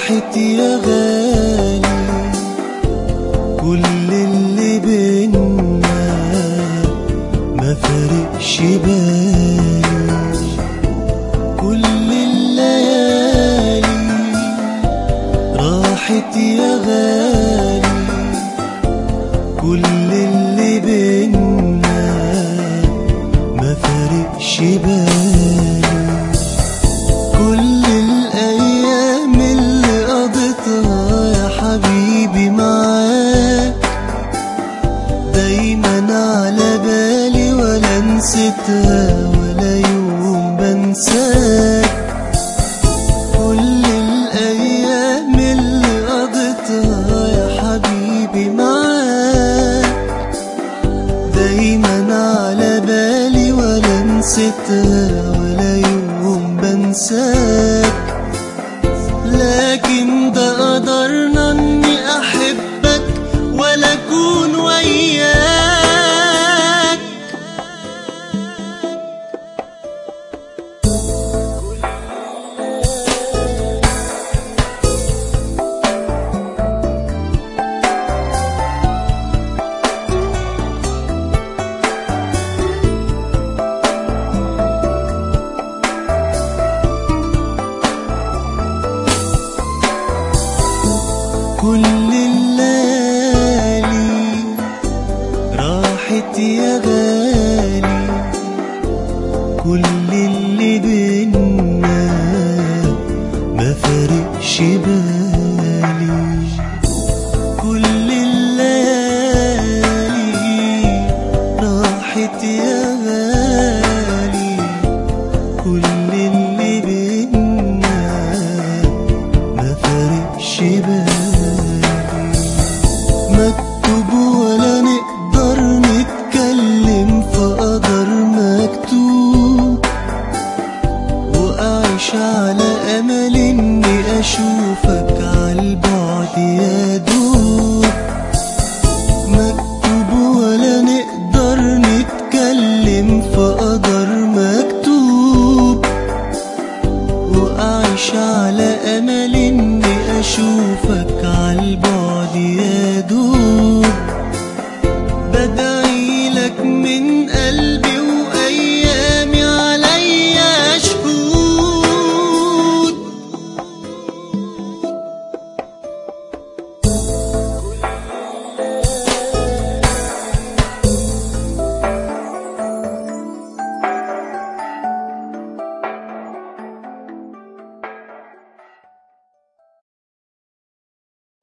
راحت يا غالي كل اللي بينا ما فارقش بالي كل الليالي راحت يا غالي كل اللي بينا ما فارقش بالي كل الأيام اللي قضيتها يا حبيبي معاك دايما على بالي ولا نسيتها ولا يوم بنساك كل الأيام اللي قضيتها يا حبيبي معاك دايما على بالي ولا نسيتها ولا يوم بنساك لكن ده قدرنا اني احبك ولا اكون وياك كل الليالي راحت يا غالي كل اللي بينا ما فارقش بالي كل الليالي راحت يا غالي كل اللي بينا ما فارقش بالي مكتوب ولا نقدر نتكلم في قدر مكتوب وأعيش على أمل إني أشوفك عالبعد يا دوب مكتوب ولا نقدر نتكلم في قدر مكتوب وأعيش على أمل إني أشوفك عالبعد يا